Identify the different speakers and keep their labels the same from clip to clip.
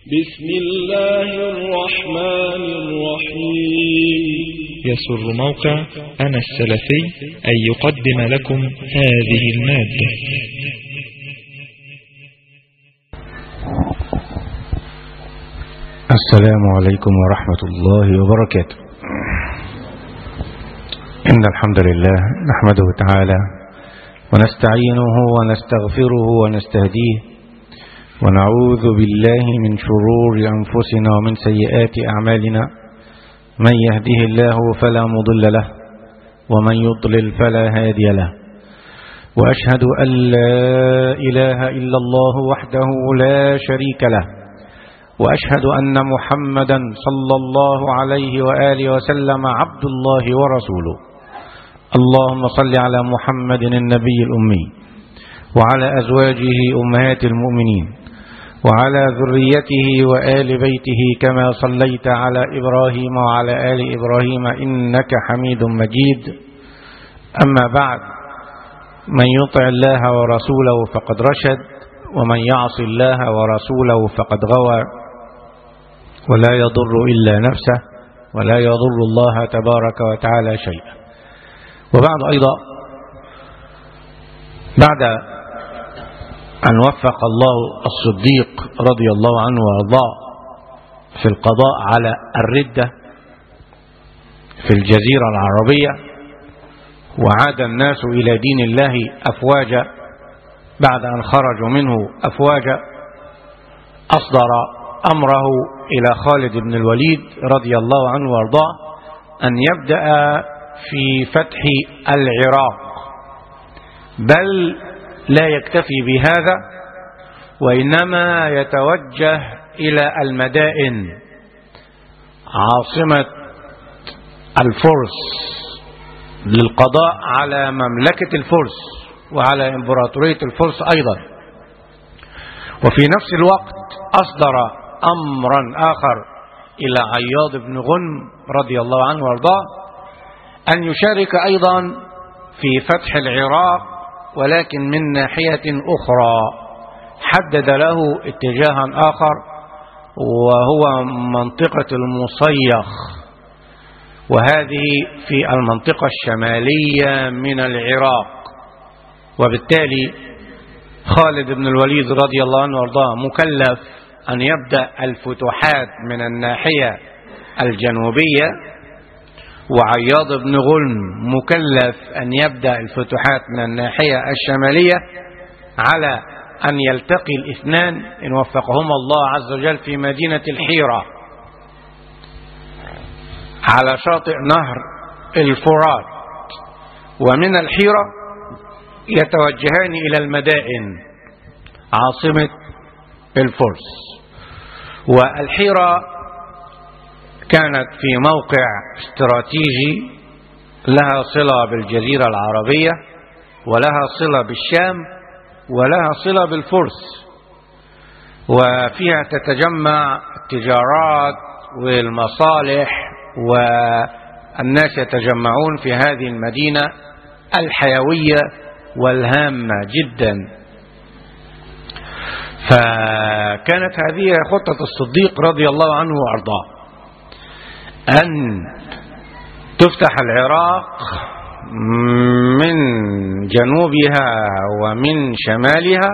Speaker 1: بسم الله الرحمن الرحيم
Speaker 2: يسر موقع أنا السلفي أن يقدم لكم هذه المادة
Speaker 3: السلام عليكم ورحمة الله وبركاته إن الحمد لله نحمده تعالى ونستعينه ونستغفره ونستهديه ونعوذ بالله من شرور أنفسنا ومن سيئات أعمالنا من يهده الله فلا مضل له ومن يضلل فلا هادي له وأشهد أن لا إله إلا الله وحده لا شريك له وأشهد أن محمدا صلى الله عليه وآله وسلم عبد الله ورسوله اللهم صل على محمد النبي الأمي وعلى أزواجه أمهات المؤمنين وعلى ذريته وآل بيته كما صليت على إبراهيم وعلى آل إبراهيم إنك حميد مجيد أما بعد من يطع الله ورسوله فقد رشد ومن يعص الله ورسوله فقد غوى ولا يضر إلا نفسه ولا يضر الله تبارك وتعالى شيئا وبعد أيضا بعد أن وفق الله الصديق رضي الله عنه وارضاه في القضاء على الردة في الجزيرة العربية وعاد الناس إلى دين الله أفواجا بعد أن خرجوا منه أفواجا أصدر أمره إلى خالد بن الوليد رضي الله عنه وارضاه أن يبدأ في فتح العراق بل لا يكتفي بهذا وإنما يتوجه إلى المدائن عاصمة الفرس للقضاء على مملكة الفرس وعلى إمبراطورية الفرس أيضا وفي نفس الوقت أصدر أمرا آخر إلى عياض بن غنم رضي الله عنه وارضاه أن يشارك أيضا في فتح العراق ولكن من ناحية أخرى حدد له اتجاها آخر وهو منطقة المصيخ وهذه في المنطقة الشمالية من العراق وبالتالي خالد بن الوليد رضي الله عنه وارضاه مكلف أن يبدأ الفتوحات من الناحية الجنوبية وعياض بن غلم مكلف أن يبدأ الفتوحات من الناحية الشمالية على أن يلتقي الاثنان إن وفقهما الله عز وجل في مدينة الحيرة على شاطئ نهر الفرات ومن الحيرة يتوجهان إلى المدائن عاصمة الفرس والحيرة كانت في موقع استراتيجي لها صلة بالجزيرة العربية ولها صلة بالشام ولها صلة بالفرس وفيها تتجمع التجارات والمصالح والناس يتجمعون في هذه المدينة الحيوية والهامة جدا فكانت هذه خطة الصديق رضي الله عنه وأرضاه أن تفتح العراق من جنوبها ومن شمالها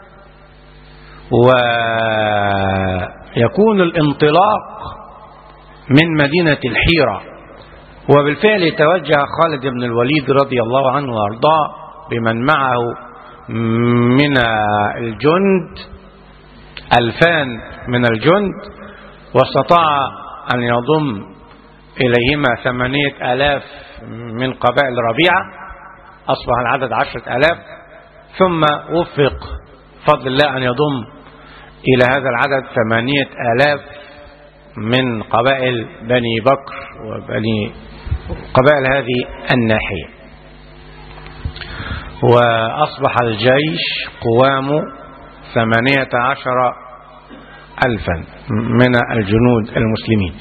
Speaker 3: ويكون الانطلاق من مدينة الحيرة وبالفعل توجه خالد بن الوليد رضي الله عنه وارضاه بمن معه من الجند ألفان من الجند واستطاع أن يضم إليهما ثمانية آلاف من قبائل ربيعة أصبح العدد عشرة آلاف ثم وفق فضل الله أن يضم إلى هذا العدد ثمانية آلاف من قبائل بني بكر وبني قبائل هذه الناحية وأصبح الجيش قوامه ثمانية عشر ألفا من الجنود المسلمين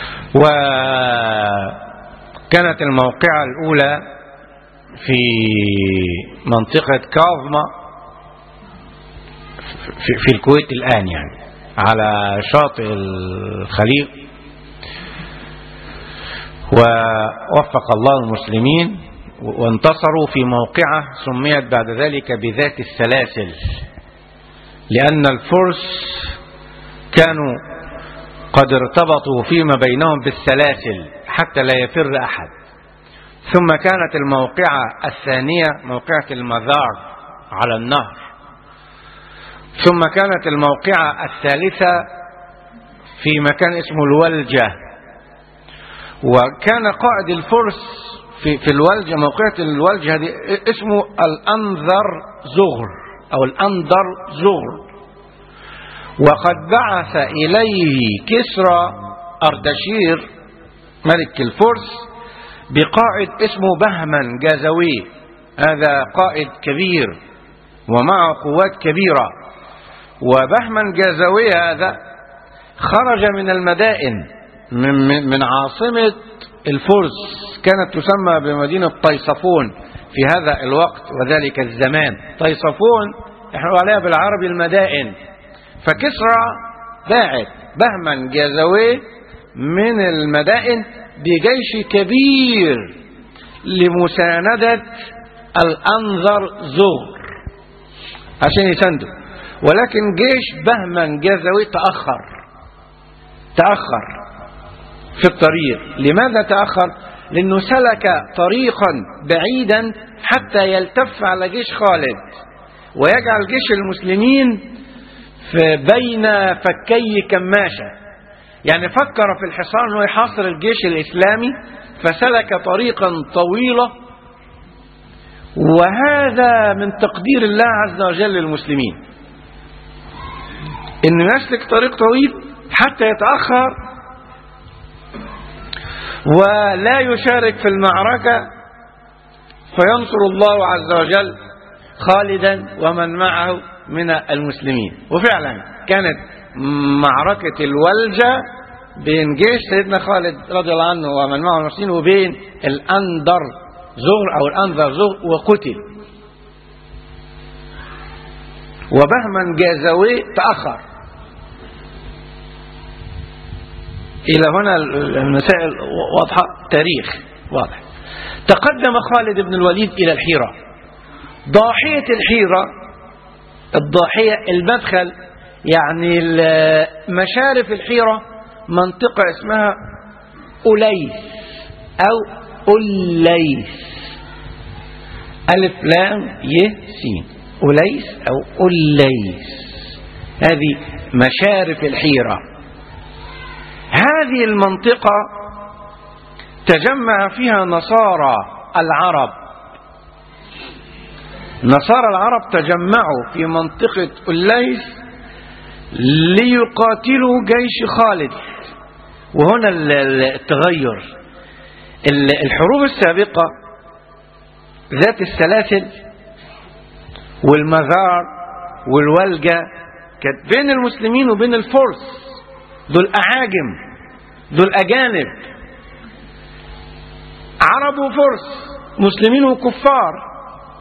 Speaker 3: وكانت الموقعة الأولى في منطقة كاظمة في, في الكويت الآن يعني على شاطئ الخليج ووفق الله المسلمين وانتصروا في موقعة سميت بعد ذلك بذات السلاسل لأن الفرس كانوا قد ارتبطوا فيما بينهم بالسلاسل حتى لا يفر أحد ثم كانت الموقعة الثانية موقعة المذار على النهر ثم كانت الموقعة الثالثة في مكان اسمه الولجة وكان قائد الفرس في, في الولجة موقعة الولجة دي اسمه الأنذر زغر أو الأنذر زغر وقد بعث إليه كسرى أردشير ملك الفرس بقائد اسمه بهمن جازوي هذا قائد كبير ومعه قوات كبيرة وبهمن جازوي هذا خرج من المدائن من, من, من عاصمة الفرس كانت تسمى بمدينة طيصفون في هذا الوقت وذلك الزمان طيصفون احنا عليها بالعربي المدائن فكسرى باعت بهمن جازوي من المدائن بجيش كبير لمساندة الأنظر زغر عشان يسنده ولكن جيش بهمن جازوي تأخر تأخر في الطريق لماذا تأخر لأنه سلك طريقا بعيدا حتى يلتف على جيش خالد ويجعل جيش المسلمين في بين فكي كماشة يعني فكر في الحصار انه يحاصر الجيش الاسلامي فسلك طريقا طويلة وهذا من تقدير الله عز وجل للمسلمين انه يسلك طريق طويل حتى يتأخر ولا يشارك في المعركة فينصر الله عز وجل خالدا ومن معه من المسلمين وفعلا كانت معركة الولجة بين جيش سيدنا خالد رضي الله عنه ومن معه المسلمين وبين الأندر زغر أو الأنذر زغر وقتل وبهمن جازوي تأخر إلى هنا المسائل واضحة تاريخ واضح تقدم خالد بن الوليد إلى الحيرة ضاحية الحيرة الضاحية المدخل يعني مشارف الحيرة منطقة اسمها أليس أو أليس ألف لام ي سين أليس أو أليس هذه مشارف الحيرة هذه المنطقة تجمع فيها نصارى العرب نصارى العرب تجمعوا في منطقة أليس ليقاتلوا جيش خالد وهنا التغير الحروب السابقة ذات السلاسل والمزار والولجة كانت بين المسلمين وبين الفرس دول أعاجم دول أجانب عرب وفرس مسلمين وكفار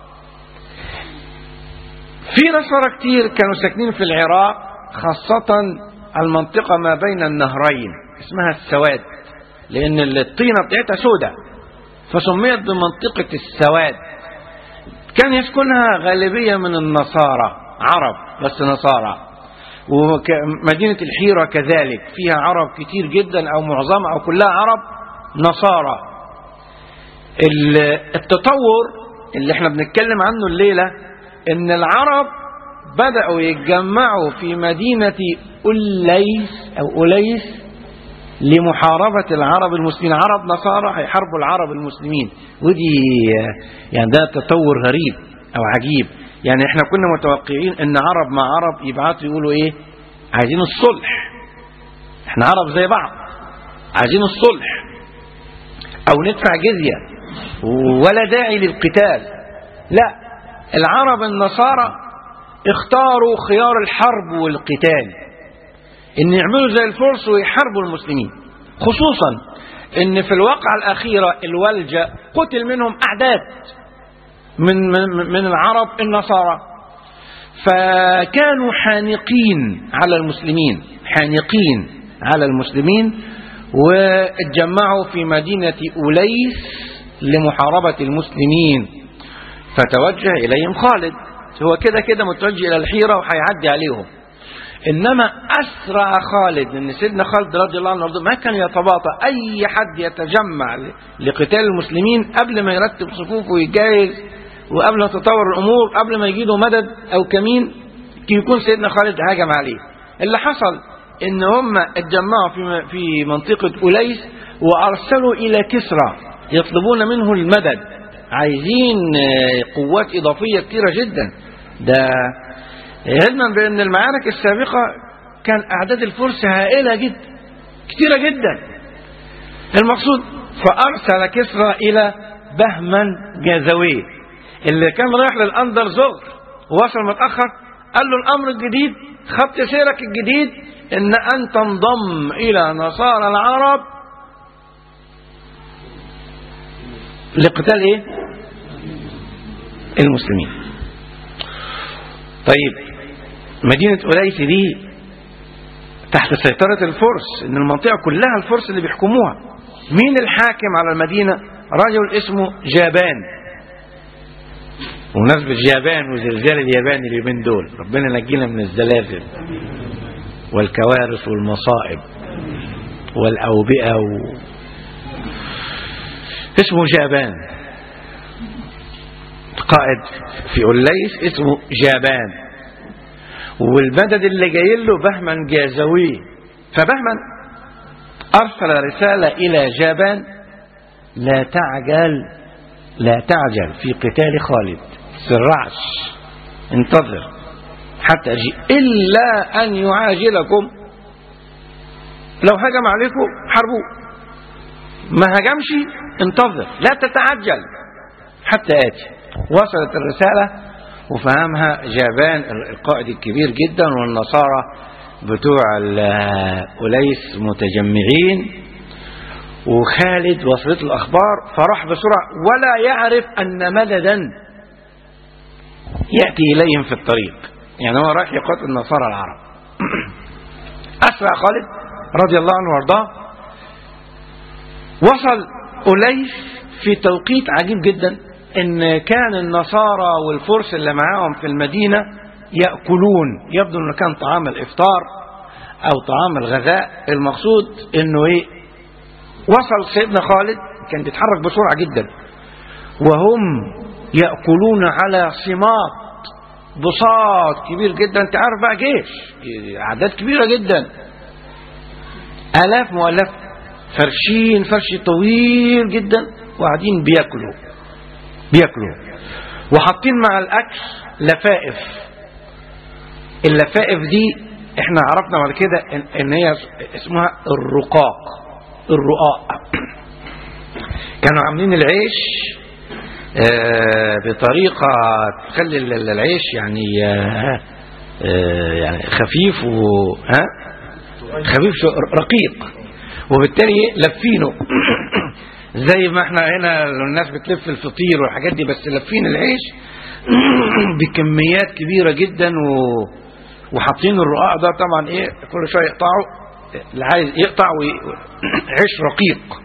Speaker 3: في نصارى كتير كانوا ساكنين في العراق خاصة المنطقة ما بين النهرين اسمها السواد لأن الطينة بتاعتها سودة فسميت بمنطقة السواد كان يسكنها غالبية من النصارى عرب بس نصارى ومدينة الحيرة كذلك فيها عرب كتير جدا أو معظمها أو كلها عرب نصارى التطور اللي احنا بنتكلم عنه الليلة ان العرب بدأوا يتجمعوا في مدينة أليس أو أليس لمحاربة العرب المسلمين عرب نصارى هيحاربوا العرب المسلمين ودي يعني ده تطور غريب أو عجيب يعني احنا كنا متوقعين ان عرب مع عرب يبعتوا يقولوا ايه عايزين الصلح احنا عرب زي بعض عايزين الصلح او ندفع جزية ولا داعي للقتال لا العرب النصارى اختاروا خيار الحرب والقتال ان يعملوا زي الفرس ويحاربوا المسلمين خصوصا ان في الواقعة الاخيرة الولجة قتل منهم اعداد من, من, من العرب النصارى فكانوا حانقين على المسلمين حانقين على المسلمين واتجمعوا في مدينة أوليس لمحاربة المسلمين فتوجه إليهم خالد هو كده كده متوجه إلى الحيرة وهيعدي عليهم إنما أسرع خالد لأن سيدنا خالد رضي الله عنه وارضاه ما كان يتباطأ أي حد يتجمع لقتال المسلمين قبل ما يرتب صفوفه ويجهز وقبل ما تطور الأمور قبل ما يجيله مدد أو كمين يكون سيدنا خالد هاجم عليه اللي حصل إن هم اتجمعوا في في منطقة أوليس وأرسلوا إلى كسرى يطلبون منه المدد عايزين قوات إضافية كثيرة جدا ده علما بأن المعارك السابقة كان أعداد الفرس هائلة جدا كثيرة جدا المقصود فأرسل كسرى إلى بهمن جازوي اللي كان رايح للأندر زغر ووصل متأخر قال له الأمر الجديد خط سيرك الجديد إن أن تنضم إلى نصارى العرب لقتال إيه؟ المسلمين طيب مدينة أوليس دي تحت سيطرة الفرس إن المنطقة كلها الفرس اللي بيحكموها مين الحاكم على المدينة رجل اسمه جابان بمناسبة جابان وزلزال اليابان اليومين دول ربنا ينجينا من الزلازل والكوارث والمصائب والأوبئة و... اسمه جابان قائد في أوليس اسمه جابان والمدد اللي جاي له بهمن جازوي فبهمن أرسل رسالة إلى جابان لا تعجل لا تعجل في قتال خالد سرعش انتظر حتى أجي إلا أن يعاجلكم لو هجم عليكم حاربوه ما هجمش انتظر لا تتعجل حتى آتي وصلت الرسالة وفهمها جابان القائد الكبير جدا والنصارى بتوع أوليس متجمعين وخالد وصلت الأخبار فراح بسرعة ولا يعرف أن مددا يأتي إليهم في الطريق يعني هو رايح يقاتل النصارى العرب أسرع خالد رضي الله عنه وارضاه وصل أوليس في توقيت عجيب جدا ان كان النصارى والفرس اللي معاهم في المدينة يأكلون يبدو انه كان طعام الافطار او طعام الغذاء المقصود انه ايه وصل سيدنا خالد كان بيتحرك بسرعة جدا وهم يأكلون على صمات بساط كبير جدا انت عارف بقى جيش اعداد كبيرة جدا الاف مؤلفة فرشين فرش طويل جدا وقاعدين بياكلوا بياكلوا وحاطين مع الاكل لفائف اللفائف دي احنا عرفنا بعد كده ان, إن هي اسمها الرقاق الرقاق كانوا عاملين العيش آه بطريقة تخلي العيش يعني آه آه يعني خفيف و ها خفيف رقيق وبالتالي لفينه زي ما احنا هنا الناس بتلف الفطير والحاجات دي بس لفين العيش بكميات كبيرة جدا و... وحاطين الرقاق ده طبعا ايه كل شوية يقطعوا اللي عايز يقطع وي... عيش رقيق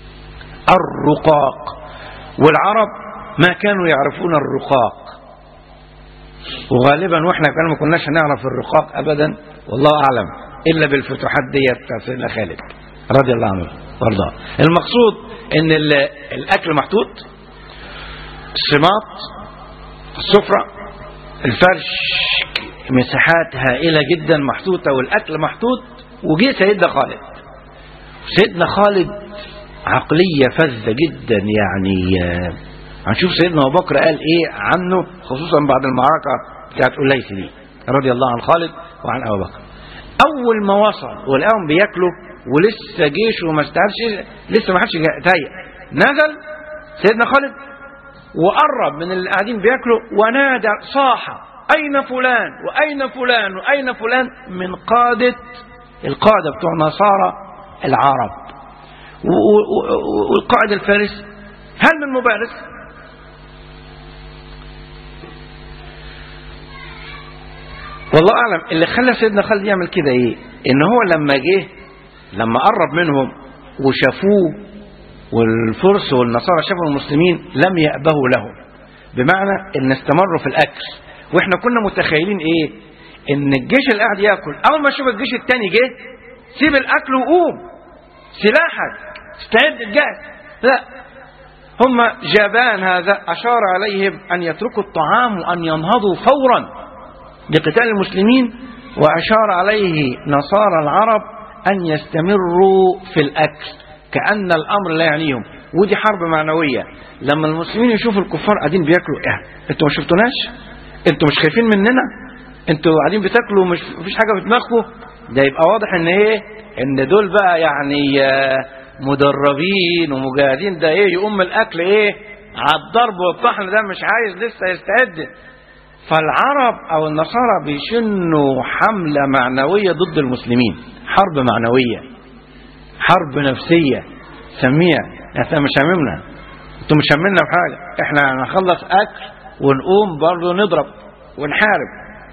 Speaker 3: الرقاق والعرب ما كانوا يعرفون الرقاق وغالبا واحنا كنا ما كناش هنعرف الرقاق ابدا والله اعلم الا بالفتوحات ديت بتاع سيدنا خالد رضي الله عنه وارضاه المقصود ان الاكل محطوط السماط السفرة الفرش مساحات هائلة جدا محطوطة والاكل محطوط وجي سيدنا خالد سيدنا خالد عقلية فذة جدا يعني هنشوف سيدنا ابو بكر قال ايه عنه خصوصا بعد المعركة بتاعت أوليس دي رضي الله عن خالد وعن ابو بكر اول ما وصل ولقاهم بياكلوا ولسه جيشه وما استعدش لسه ما حدش تهيأ نزل سيدنا خالد وقرب من اللي قاعدين بياكلوا ونادى صاح أين فلان وأين فلان وأين فلان من قادة القادة بتوع نصارى العرب والقائد الفارسي هل من مبارز والله اعلم اللي خلى سيدنا خالد يعمل كده ايه ان هو لما جه لما قرب منهم وشافوه والفرس والنصارى شافوا المسلمين لم يأبهوا لهم بمعنى ان استمروا في الاكل واحنا كنا متخيلين ايه ان الجيش اللي قاعد ياكل اول ما يشوف الجيش التاني جه سيب الاكل وقوم سلاحك استعد الجهد لا هم جابان هذا اشار عليهم ان يتركوا الطعام وان ينهضوا فورا لقتال المسلمين واشار عليه نصارى العرب ان يستمروا في الاكل كان الامر لا يعنيهم ودي حرب معنويه لما المسلمين يشوفوا الكفار قاعدين بياكلوا ايه انتوا ما شفتوناش انتوا مش خايفين مننا انتوا قاعدين بتاكلوا مش مفيش حاجه في دماغكم ده يبقى واضح ان ايه ان دول بقى يعني آه، مدربين ومجاهدين ده ايه يقوم الاكل ايه على الضرب والطحن ده مش عايز لسه يستعد فالعرب او النصارى بيشنوا حمله معنويه ضد المسلمين حرب معنويه حرب نفسيه سميها احنا مش هاممنا انتوا مش هاممنا بحاجه احنا هنخلص اكل ونقوم برضه نضرب ونحارب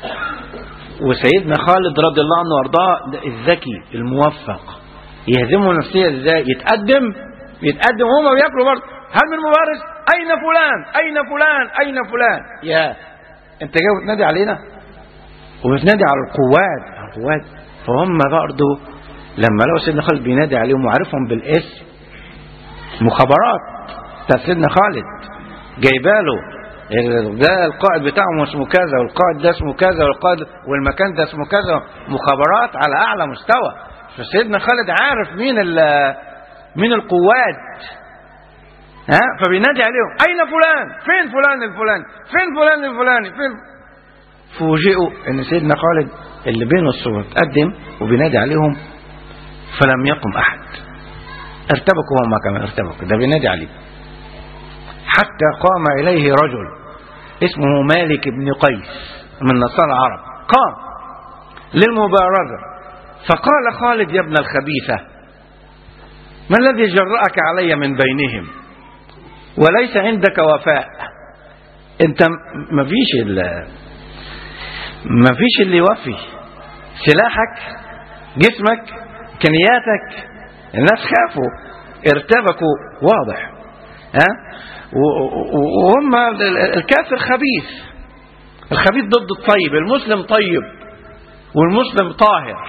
Speaker 3: وسيدنا خالد رضي الله عنه وارضاه ده الذكي الموفق يهزمه نفسيا ازاي يتقدم يتقدم وهما بياكلوا برضه هل من مبارز اين فلان اين فلان اين فلان يا انت جاي بتنادي علينا وبتنادي على القوات على القوات فهم برضه لما لقوا سيدنا خالد بينادي عليهم وعرفهم بالاسم مخابرات بتاع سيدنا خالد جايباله ده القائد بتاعهم اسمه كذا والقائد ده اسمه كذا والقائد والمكان ده اسمه كذا مخابرات على اعلى مستوى فسيدنا خالد عارف مين ال- مين القوات ها فبينادي عليهم اين فلان فين فلان الفلاني فين فلان الفلاني فين فوجئوا ان سيدنا خالد اللي بين الصور تقدم وبينادي عليهم فلم يقم احد ارتبكوا هم كمان ارتبكوا ده بينادي عليه حتى قام إليه رجل اسمه مالك بن قيس من نصارى العرب قام للمبارزة فقال خالد يا ابن الخبيثة ما الذي جرأك علي من بينهم وليس عندك وفاء انت م- مفيش ال مفيش اللي يوفي سلاحك جسمك امكانياتك الناس خافوا ارتبكوا واضح ها و- و- وهم الكافر خبيث الخبيث ضد الطيب المسلم طيب والمسلم طاهر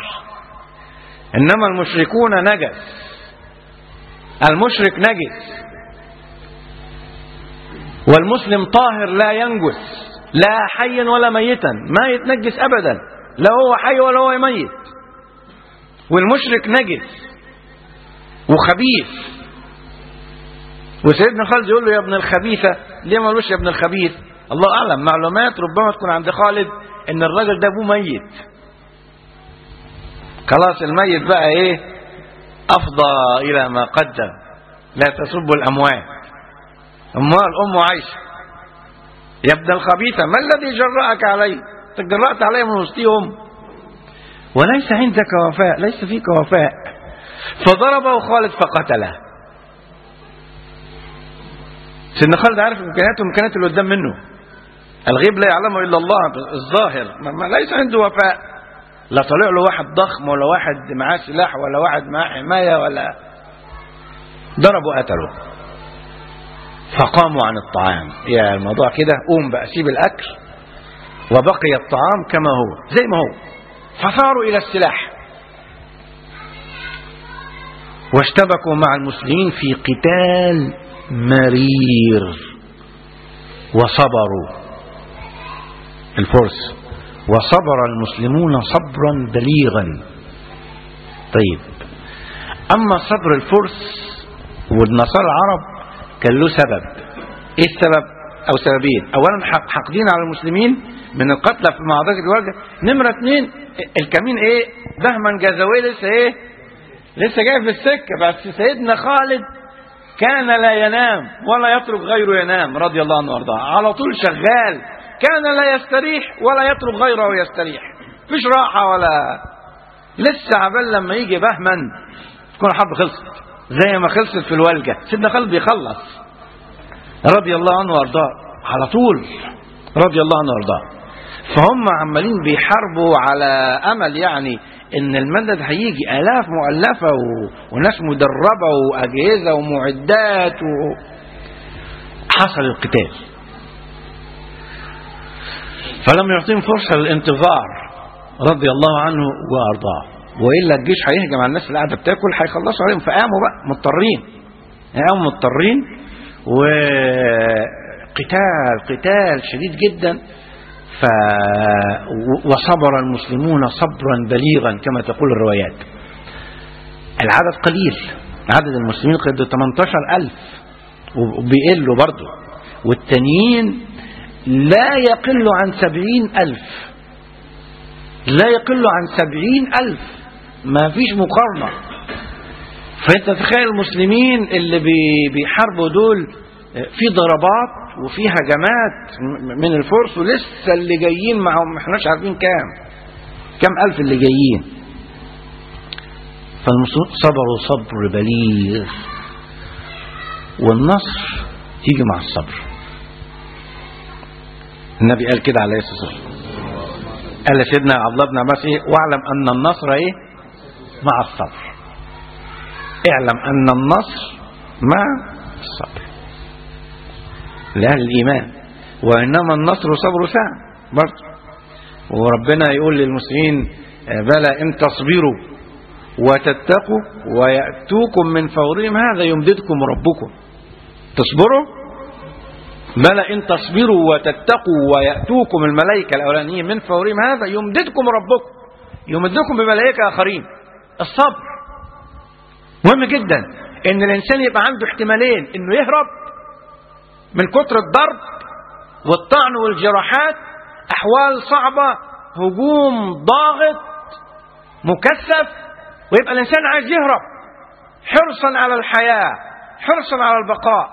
Speaker 3: انما المشركون نجس المشرك نجس والمسلم طاهر لا ينجس لا حيا ولا ميتا ما يتنجس ابدا لا هو حي ولا هو ميت والمشرك نجس وخبيث وسيدنا خالد يقول له يا ابن الخبيثة ليه ما قالوش يا ابن الخبيث الله أعلم معلومات ربما تكون عند خالد إن الراجل ده أبوه ميت خلاص الميت بقى إيه أفضى إلى ما قدم لا تسبوا الأموات أموال أمه عايشة يا ابن الخبيثة ما الذي جرأك علي تجرأت علي من وسطهم وليس عندك وفاء ليس فيك وفاء فضربه خالد فقتله سيدنا خالد عارف امكانياته وامكانيات اللي قدام منه الغيب لا يعلمه الا الله الظاهر ما ما ليس عنده وفاء لا طلع له واحد ضخم ولا واحد معاه سلاح ولا واحد معاه حمايه ولا ضربوا قتلوا فقاموا عن الطعام يا الموضوع كده قوم بقى سيب الاكل وبقي الطعام كما هو زي ما هو فصاروا الى السلاح واشتبكوا مع المسلمين في قتال مرير وصبروا الفرس وصبر المسلمون صبرا بليغا طيب اما صبر الفرس والنصارى العرب كان له سبب ايه السبب او سببين اولا حق- حاقدين على المسلمين من القتلى في معركه الوجه نمره اثنين الكمين ايه بهمن جزوي لسه ايه لسه جاي في السكه بس سيدنا خالد كان لا ينام ولا يترك غيره ينام رضي الله عنه وارضاه على طول شغال كان لا يستريح ولا يترك غيره يستريح مفيش راحه ولا لسه عبال لما يجي بهمن تكون الحرب خلصت زي ما خلصت في الولجه سيدنا خالد بيخلص رضي الله عنه وارضاه على طول رضي الله عنه وارضاه فهم عمالين بيحاربوا على امل يعني ان المدد هيجي الاف مؤلفه و... وناس مدربه واجهزه ومعدات و... حصل القتال فلم يعطيهم فرصه للانتظار رضي الله عنه وارضاه والا الجيش هيهجم على الناس اللي قاعده بتاكل هيخلصوا عليهم فقاموا بقى مضطرين قاموا مضطرين وقتال قتال شديد جدا ف وصبر المسلمون صبرا بليغا كما تقول الروايات العدد قليل عدد المسلمين قد 18000 وبيقلوا برضه والتانيين لا يقل عن سبعين ألف لا يقل عن سبعين ألف ما فيش مقارنة فأنت تخيل المسلمين اللي بي- بيحاربوا دول في ضربات وفي هجمات من الفرس ولسه اللي جايين معهم ما احناش عارفين كام كام ألف اللي جايين فالمسلمين صبروا صبر بليغ والنصر يجي مع الصبر النبي قال كده عليه الصلاه والسلام قال سيدنا عبد الله بن عباس ايه واعلم ان النصر ايه مع الصبر اعلم ان النصر مع الصبر لأهل الإيمان وإنما النصر صبر ساعة برضه وربنا يقول للمسلمين آه، بلى إن تصبروا وتتقوا ويأتوكم من فورهم هذا يمددكم ربكم تصبروا بلى إن تصبروا وتتقوا ويأتوكم الملائكة الأولانيين من فورهم هذا يمددكم ربكم يمدكم بملائكة آخرين الصبر مهم جدا إن الإنسان يبقى عنده احتمالين إنه يهرب من كتر الضرب والطعن والجراحات أحوال صعبة هجوم ضاغط مكثف ويبقى الإنسان عايز يهرب حرصا على الحياة حرصا على البقاء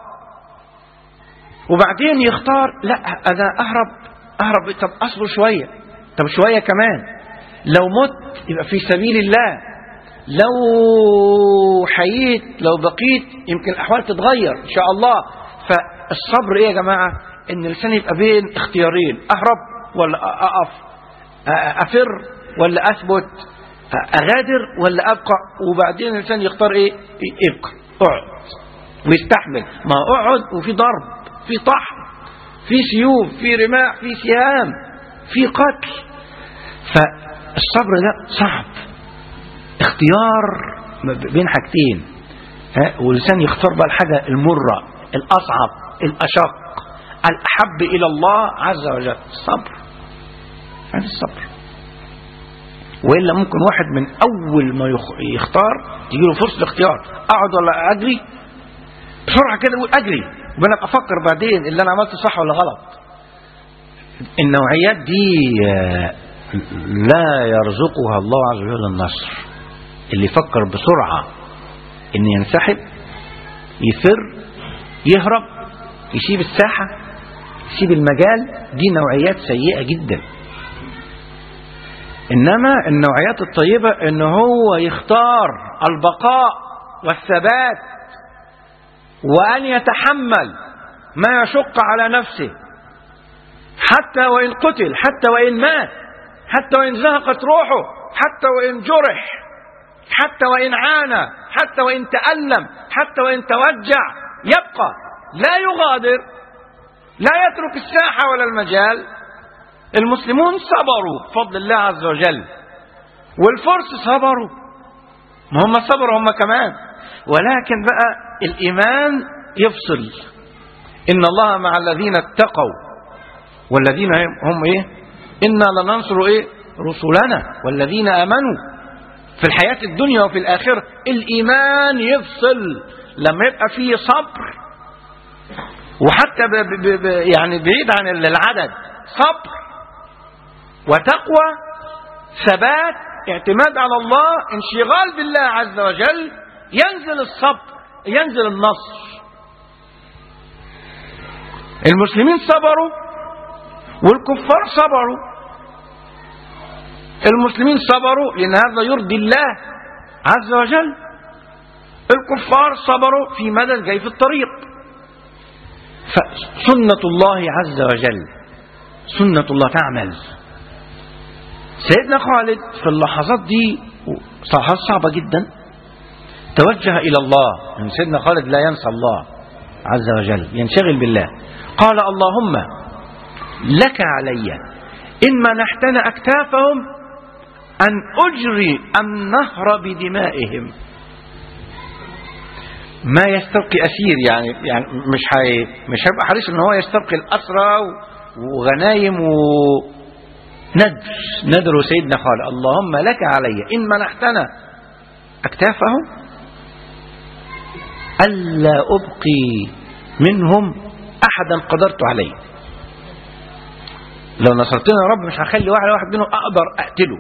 Speaker 3: وبعدين يختار لا أنا أهرب أهرب طب أصبر شوية طب شوية كمان لو مت يبقى في سبيل الله لو حييت لو بقيت يمكن الأحوال تتغير إن شاء الله فالصبر إيه يا جماعة إن الإنسان يبقى بين اختيارين أهرب ولا أقف أفر ولا أثبت أغادر ولا أبقى وبعدين الإنسان يختار إيه ابقى اقعد ويستحمل ما اقعد وفي ضرب في طحن في سيوف في رماح في سهام في قتل فالصبر ده صعب اختيار بين حاجتين ها والإنسان يختار بقى الحاجة المرة الأصعب الأشق الأحب إلى الله عز وجل الصبر هذا الصبر وإلا ممكن واحد من أول ما يخ- يختار تيجي له فرصة الاختيار أقعد ولا أجري بسرعة كده أقول أجري وأنا أبقى أفكر بعدين اللي أنا عملته صح ولا غلط النوعيات دي آه، لا يرزقها الله عز وجل النصر اللي يفكر بسرعة إن ينسحب يفر يهرب يسيب الساحة يسيب المجال دي نوعيات سيئة جدا إنما النوعيات الطيبة إن هو يختار البقاء والثبات وأن يتحمل ما يشق على نفسه حتى وإن قتل حتى وإن مات حتى وإن زهقت روحه حتى وإن جرح حتى وإن عانى حتى وإن تألم حتى وإن توجع يبقى لا يغادر لا يترك الساحة ولا المجال المسلمون صبروا بفضل الله عز وجل والفرس صبروا ما هم صبروا هم كمان ولكن بقى الإيمان يفصل إن الله مع الذين اتقوا والذين هم إيه إنا لننصر إيه رسلنا والذين آمنوا في الحياة الدنيا وفي الآخرة الإيمان يفصل لما يبقى فيه صبر وحتى ب ب ب يعني بعيد عن العدد صبر وتقوى ثبات اعتماد على الله انشغال بالله عز وجل ينزل الصبر ينزل النصر المسلمين صبروا والكفار صبروا المسلمين صبروا لأن هذا يرضي الله عز وجل الكفار صبروا في مدى جاي في الطريق فسنة الله عز وجل سنة الله تعمل سيدنا خالد في اللحظات دي لحظات صعبة جدا توجه إلى الله يعني سيدنا خالد لا ينسى الله عز وجل ينشغل بالله قال اللهم لك علي إن منحتنا أكتافهم أن أجري النهر بدمائهم ما يستبقي أسير يعني يعني مش هي مش هيبقى حريص إن هو يستبقي الأسرى وغنايم و ندر ندر سيدنا خالد اللهم لك علي إن منحتنا أكتافهم ألا أبقي منهم أحدا قدرت عليه لو نصرتنا يا رب مش هخلي واحد واحد منهم أقدر أقتله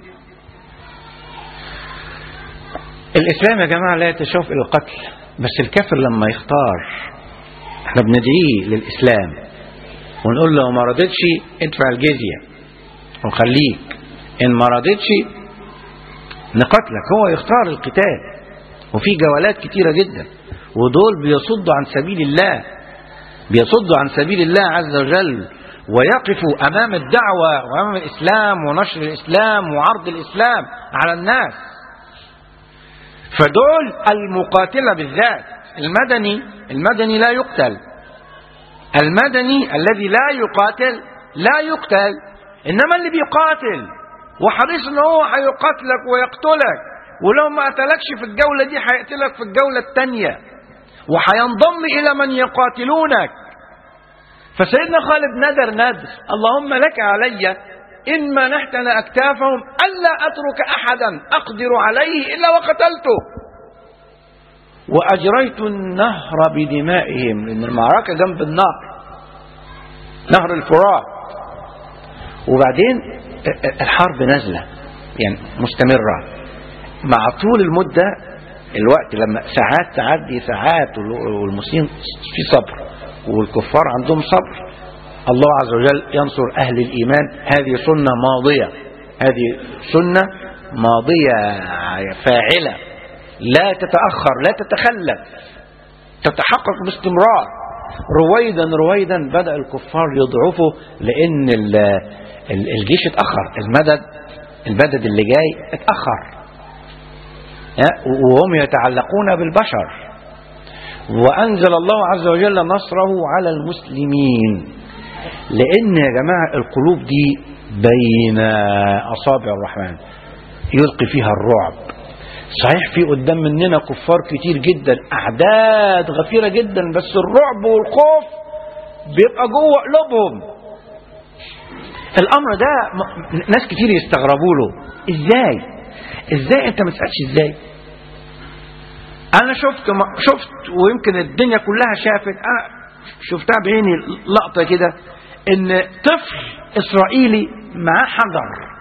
Speaker 3: الإسلام يا جماعة لا يتشوف إلى القتل بس الكافر لما يختار احنا بندعيه للإسلام ونقول له ما رضيتش ادفع الجزية ونخليك إن ما رضيتش نقتلك هو يختار القتال وفي جولات كتيرة جدا ودول بيصدوا عن سبيل الله بيصدوا عن سبيل الله عز وجل ويقفوا أمام الدعوة وأمام الإسلام ونشر الإسلام وعرض الإسلام على الناس فدول المقاتلة بالذات المدني المدني لا يقتل المدني الذي لا يقاتل لا يقتل إنما اللي بيقاتل وحريص ان هو هيقاتلك ويقتلك ولو ما قتلكش في الجولة دي هيقتلك في الجولة الثانية وهينضم إلى من يقاتلونك فسيدنا خالد ندر ندر اللهم لك علي إن منحتنا أكتافهم ألا أترك أحدا أقدر عليه إلا وقتلته وأجريت النهر بدمائهم لأن المعركة جنب النهر نهر الفرات وبعدين الحرب نازلة يعني مستمرة مع طول المدة الوقت لما ساعات تعدي ساعات والمسلمين في صبر والكفار عندهم صبر الله عز وجل ينصر أهل الإيمان هذه سنة ماضية هذه سنة ماضية فاعلة لا تتأخر لا تتخلف تتحقق باستمرار رويدا رويدا بدأ الكفار يضعفوا لأن الجيش اتأخر المدد المدد اللي جاي اتأخر وهم يتعلقون بالبشر وأنزل الله عز وجل نصره على المسلمين لأن يا جماعة القلوب دي بين أصابع الرحمن يلقي فيها الرعب صحيح في قدام مننا كفار كتير جدا أعداد غفيرة جدا بس الرعب والخوف بيبقى جوه قلوبهم الأمر ده ناس كتير يستغربوا له إزاي إزاي أنت ما تسألش إزاي أنا شفت شفت ويمكن الدنيا كلها شافت أنا شفتها بعيني لقطة كده إن طفل إسرائيلي معاه حجر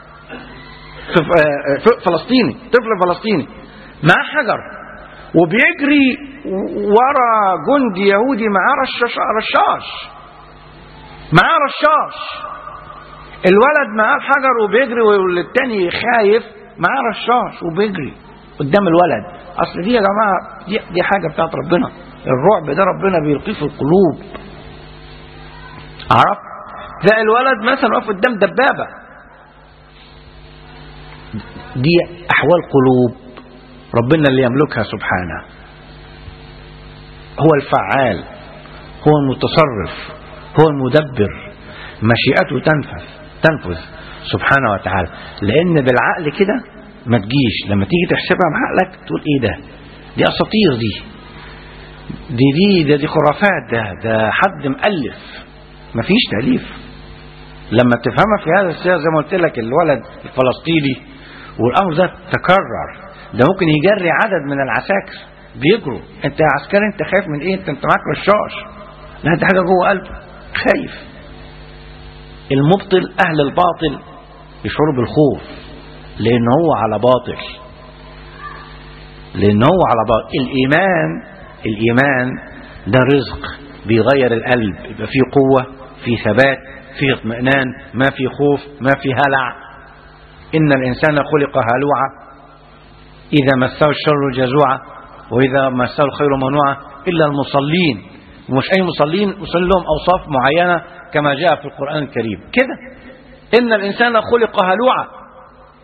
Speaker 3: فلسطيني طفل فلسطيني معاه حجر وبيجري ورا جندي يهودي معاه رشاش رشاش معاه رشاش الولد معاه الحجر وبيجري والتاني خايف معاه رشاش وبيجري قدام الولد اصل دي يا جماعه دي, دي حاجه بتاعت ربنا الرعب ده ربنا بيلقيه في القلوب عرفت تلاقي الولد مثلا واقف قدام دبابه دي احوال قلوب ربنا اللي يملكها سبحانه هو الفعال هو المتصرف هو المدبر مشيئته تنفذ تنفذ سبحانه وتعالى لان بالعقل كده ما تجيش لما تيجي تحسبها بعقلك تقول ايه ده دي اساطير دي دي دي ده دي خرافات ده ده حد مؤلف مفيش تاليف لما تفهمها في هذا السياق زي ما قلت لك الولد الفلسطيني والامر ده تكرر ده ممكن يجري عدد من العساكر بيجروا انت يا عسكري انت خايف من ايه انت انت معاك رشاش لا انت حاجه جوه قلبه خايف المبطل اهل الباطل يشعروا بالخوف لان هو على باطل لان هو على باطل الايمان الايمان ده رزق بيغير القلب يبقى فيه قوه فيه ثبات فيه اطمئنان ما فيه خوف ما فيه هلع ان الانسان خلق هلوعا اذا مسه الشر جزوعا واذا مسه الخير منوعا الا المصلين ومش اي مصلين مصلين لهم اوصاف معينه كما جاء في القران الكريم كده ان الانسان خلق هلوعا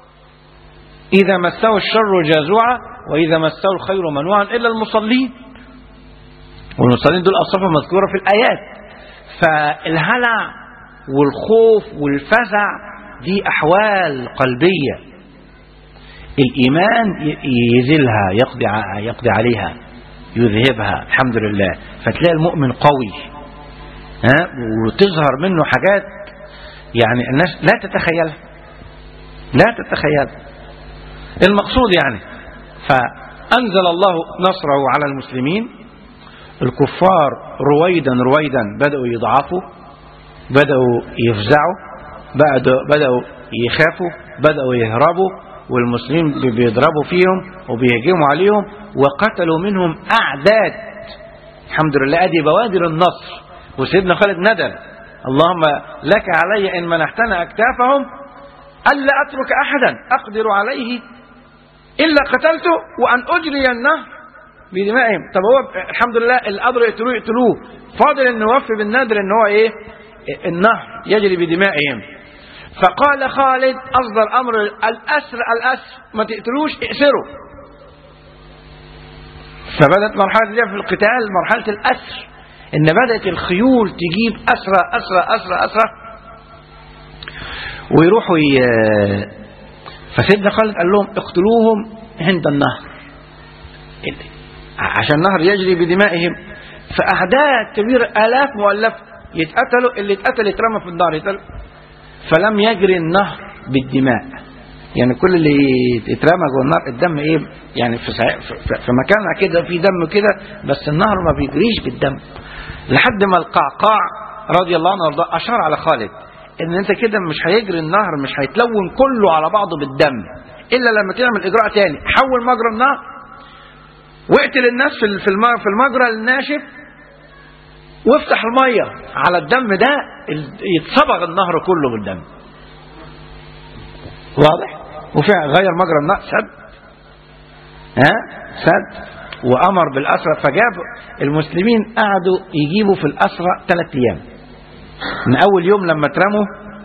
Speaker 3: إذا مسه الشر جازوعا وإذا مسه الخير منوعا إلا المصلين والمصلين دول أصفة مذكورة في الآيات فالهلع والخوف والفزع دي أحوال قلبية الإيمان ي- يزيلها يقضي ع- يقضي عليها يذهبها الحمد لله فتلاقي المؤمن قوي ها وتظهر منه حاجات يعني الناس لا تتخيلها لا تتخيلها المقصود يعني فأنزل الله نصره على المسلمين الكفار رويدا رويدا بدأوا يضعفوا بدأوا يفزعوا بدأوا, بدأوا يخافوا بدأوا يهربوا والمسلمين بي- بيضربوا فيهم وبيهجموا عليهم وقتلوا منهم أعداد الحمد لله أدي بوادر النصر وسيدنا خالد ندل اللهم لك علي إن منحتنا أكتافهم ألا أترك أحدا أقدر عليه إلا قتلته وأن أجري النهر بدمائهم طب هو الحمد لله اللي قدروا يقتلوه يقتلوه فاضل انه يوفي بالنادر ان هو ايه النهر يجري بدمائهم فقال خالد اصدر امر الاسر الاسر ما تقتلوش اقسروا فبدت مرحله دي في القتال مرحله الاسر ان بدات الخيول تجيب اسرى اسرى اسرى اسرى ويروحوا ي... فسيدنا خالد قال لهم اقتلوهم عند النهر عشان النهر يجري بدمائهم فأعداد كبيرة آلاف مؤلفة يتقتلوا اللي اتقتل يترمى في النار يتقتل فلم يجري النهر بالدماء يعني كل اللي يترمى جوه النار الدم ايه يعني في, سع- في, في- في مكانها كده في دم كده بس النهر ما بيجريش بالدم لحد ما القعقاع رضي الله عنه وارضاه اشار على خالد ان انت كده مش هيجري النهر مش هيتلون كله على بعضه بالدم الا لما تعمل اجراء تاني حول مجرى النهر واقتل الناس في ال- في الم- في المجرى الناشف وافتح الميه على الدم ده ال- يتصبغ النهر كله بالدم واضح وفعلا غير مجرى النهر سد ها سد وامر بالاسرى فجاب المسلمين قعدوا يجيبوا في الاسرى ثلاث ايام من اول يوم لما اترموا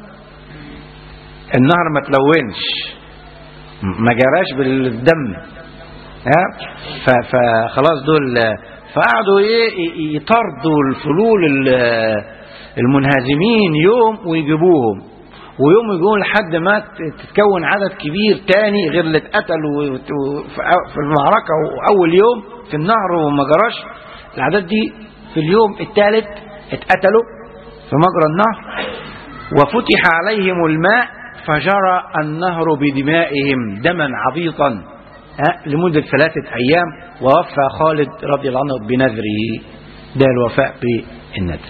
Speaker 3: النهر ما تلونش ما جراش بالدم ها ف- فخلاص دول فقعدوا ايه يطردوا الفلول ال- المنهزمين يوم ويجيبوهم ويوم يجيبوهم لحد ما ت- تتكون عدد كبير تاني غير اللي اتقتلوا و- و- في أو- في المعركة وأول يوم في النهر وما جراش الأعداد دي في اليوم الثالث اتقتلوا في مجرى النهر وفتح عليهم الماء فجرى النهر بدمائهم دما عبيطا ها، لمدة ثلاثة أيام ووفى خالد رضي الله عنه بنذره ده الوفاء بالنذر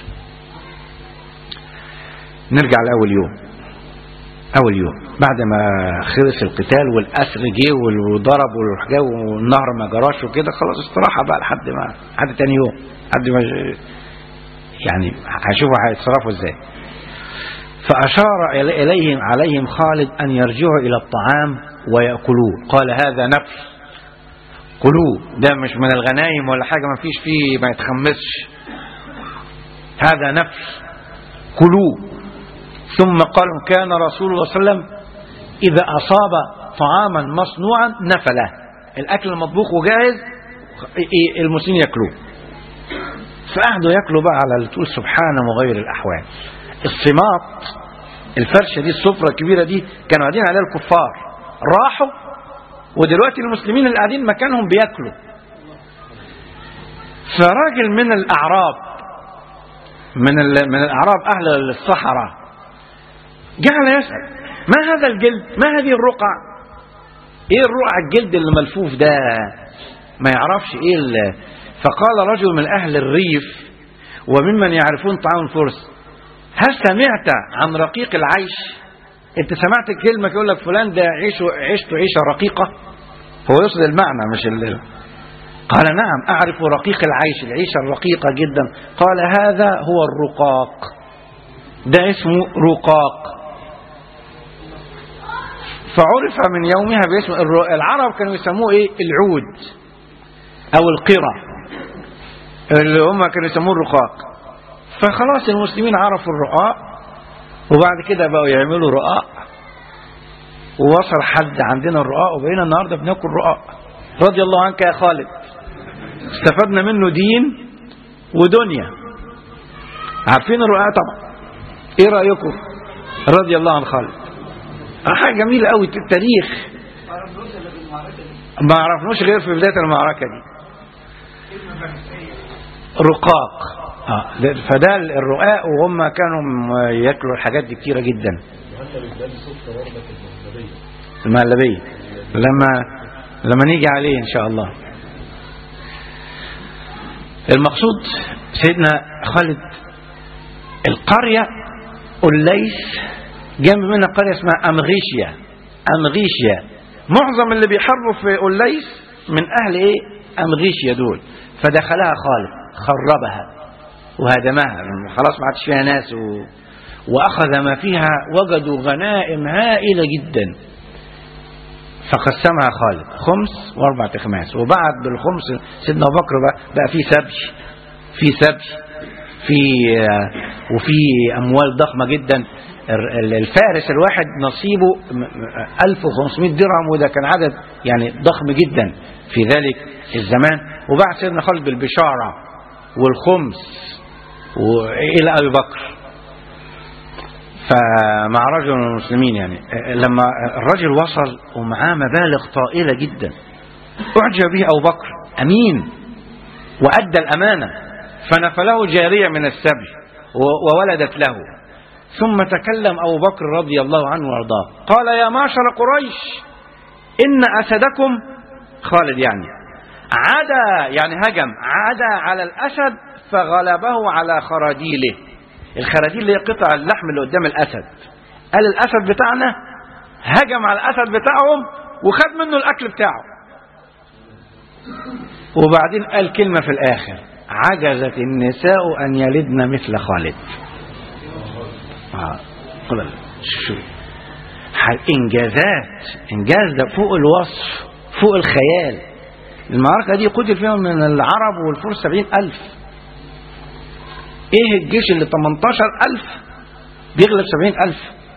Speaker 3: نرجع لأول يوم أول يوم بعد ما خلص القتال والأسر جه وضرب والحجاب والنهر ما جراش وكده خلاص استراحة بقى لحد ما لحد تاني يوم لحد ما يعني هشوفوا هيتصرفوا ازاي فأشار إلي- إليهم عليهم خالد أن يرجعوا إلى الطعام ويأكلوه قال هذا نفل كلوه ده مش من الغنايم ولا حاجة ما فيش فيه ما يتخمسش هذا نفل كلوه ثم قالوا كان رسول الله صلى الله عليه وسلم إذا أصاب طعاما مصنوعا نفله الأكل المطبوخ وجاهز إيه- المسلمين يأكلوه فقعدوا ياكلوا بقى على تقول سبحان مغير الأحوال الصمات الفرشة دي السفرة الكبيرة دي كانوا قاعدين عليها الكفار راحوا ودلوقتي المسلمين اللي قاعدين مكانهم بياكلوا فراجل من الأعراب من ال- من الأعراب أهل الصحراء جعل يسأل ما هذا الجلد ما هذه الرقع ايه الرقع الجلد اللي ملفوف ده ما يعرفش ايه ال- فقال رجل من اهل الريف وممن يعرفون طعام الفرس هل سمعت عن رقيق العيش انت سمعت كلمه يقول لك فلان ده عيشه عيشته عيشه رقيقه هو يقصد المعنى مش ال... قال نعم اعرف رقيق العيش العيشه الرقيقه جدا قال هذا هو الرقاق ده اسمه رقاق فعرف من يومها باسم الر- العرب كانوا يسموه ايه العود او القرى اللي هم كانوا يسموه الرقاق فخلاص المسلمين عرفوا الرقاق وبعد كده بقوا يعملوا رقاق ووصل حد عندنا الرقاق وبقينا النهارده بناكل رقاق رضي الله عنك يا خالد استفدنا منه دين ودنيا عارفين الرقاق طبعا ايه رايكم رضي الله عن خالد آه، حاجه جميله قوي التاريخ ما عرفناش غير في بدايه المعركه دي رقاق آه. فده الرقاق وهم كانوا م- ياكلوا الحاجات دي كتيره جدا المهلبيه لما لما نيجي عليه ان شاء الله المقصود سيدنا خالد القريه الليث جنب منها قريه اسمها امغيشيا امغيشيا معظم اللي بيحاربوا في الليث من اهل ايه امغيشيا دول فدخلها خالد خربها وهدمها لأن خلاص ما عادش فيها ناس و... واخذ ما فيها وجدوا غنائم هائله جدا فقسمها خالد خمس واربع اخماس وبعد بالخمس سيدنا ابو بكر بقى, بقى في سبي في سبي في آه، وفي اموال ضخمه جدا ال- ال- الفارس الواحد نصيبه م- م- 1500 درهم وده كان عدد يعني ضخم جدا في ذلك الزمان وبعد سيدنا خالد بالبشاره والخمس والى ابي بكر فمع رجل من المسلمين يعني لما الرجل وصل ومعاه مبالغ طائلة جدا أعجب به أبو بكر أمين وأدى الأمانة فنفله جارية من السبي و- وولدت له ثم تكلم أبو بكر رضي الله عنه وارضاه قال يا معشر قريش إن أسدكم خالد يعني عدا يعني هجم عدا على الأسد فغلبه على خراديله الخراديل اللي هي قطع اللحم اللي قدام الأسد قال الأسد بتاعنا هجم على الأسد بتاعهم وخد منه الأكل بتاعه وبعدين قال كلمة في الآخر عجزت النساء أن يلدن مثل خالد آه. قل شو ح- إنجازات إنجاز ده فوق الوصف فوق الخيال المعركة دي قتل فيها من العرب والفرس سبعين ألف إيه الجيش اللي 18 ألف بيغلب سبعين ألف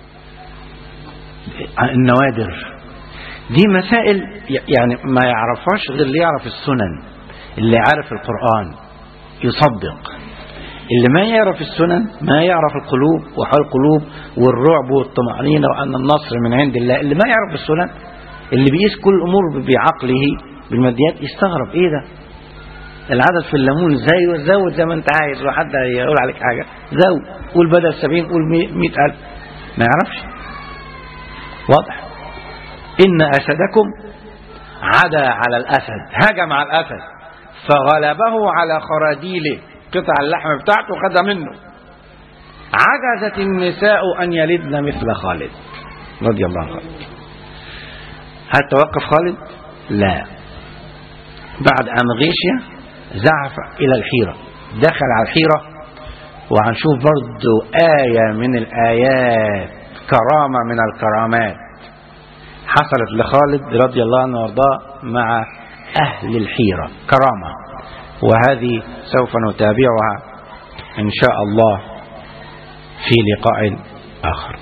Speaker 3: النوادر دي مسائل ي- يعني ما يعرفهاش غير اللي يعرف السنن اللي عارف القرآن يصدق اللي ما يعرف السنن ما يعرف القلوب وحال القلوب والرعب والطمأنينة وأن النصر من عند الله اللي ما يعرف السنن اللي بيقيس كل الأمور بعقله بالماديات يستغرب إيه ده العدد في الليمون زي زود زي ما انت عايز وحد يقول عليك حاجة زود قول بدل سبعين قول مي- مئة ألف ما يعرفش واضح إن أسدكم عدا على الأسد هجم على الأسد فغلبه على خراديله قطع اللحم بتاعته خدها منه عجزت النساء أن يلدن مثل خالد رضي الله عنه هل توقف خالد لا بعد أمغيشيا زعف إلى الحيرة دخل على الحيرة وهنشوف برضو آية من الآيات كرامة من الكرامات حصلت لخالد رضي الله عنه وارضاه مع أهل الحيرة كرامة وهذه سوف نتابعها إن شاء الله في لقاء آخر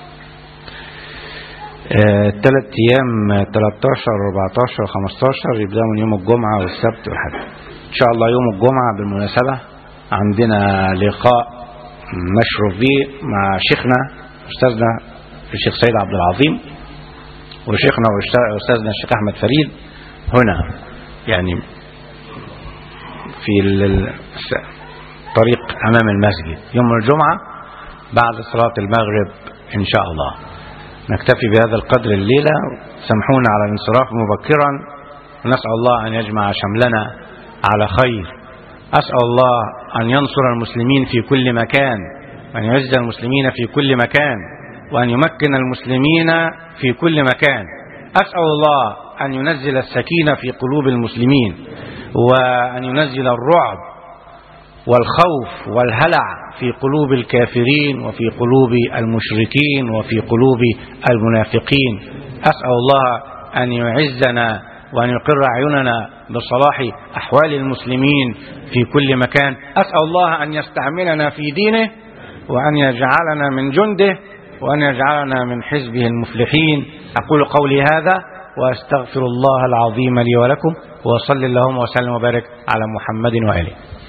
Speaker 3: ثلاث أيام 13 14 15 يبدأوا من يوم الجمعة والسبت والحد إن شاء الله يوم الجمعة بالمناسبة عندنا لقاء مشرف به مع شيخنا أستاذنا الشيخ سيد عبد العظيم وشيخنا وأستاذنا الشيخ أحمد فريد هنا يعني في الطريق أمام المسجد يوم الجمعة بعد صلاة المغرب إن شاء الله نكتفي بهذا القدر الليلة سامحونا على الانصراف مبكرا نسأل الله أن يجمع شملنا على خير أسأل الله أن ينصر المسلمين في كل مكان وأن يعز المسلمين في كل مكان وأن يمكن المسلمين في كل مكان أسأل الله أن ينزل السكينة في قلوب المسلمين وأن ينزل الرعب والخوف والهلع في قلوب الكافرين وفي قلوب المشركين وفي قلوب المنافقين أسأل الله أن يعزنا وأن يقر أعيننا بصلاح أحوال المسلمين في كل مكان أسأل الله أن يستعملنا في دينه وأن يجعلنا من جنده وأن يجعلنا من حزبه المفلحين أقول قولي هذا وأستغفر الله العظيم لي ولكم وصل اللهم وسلم وبارك على محمد وآله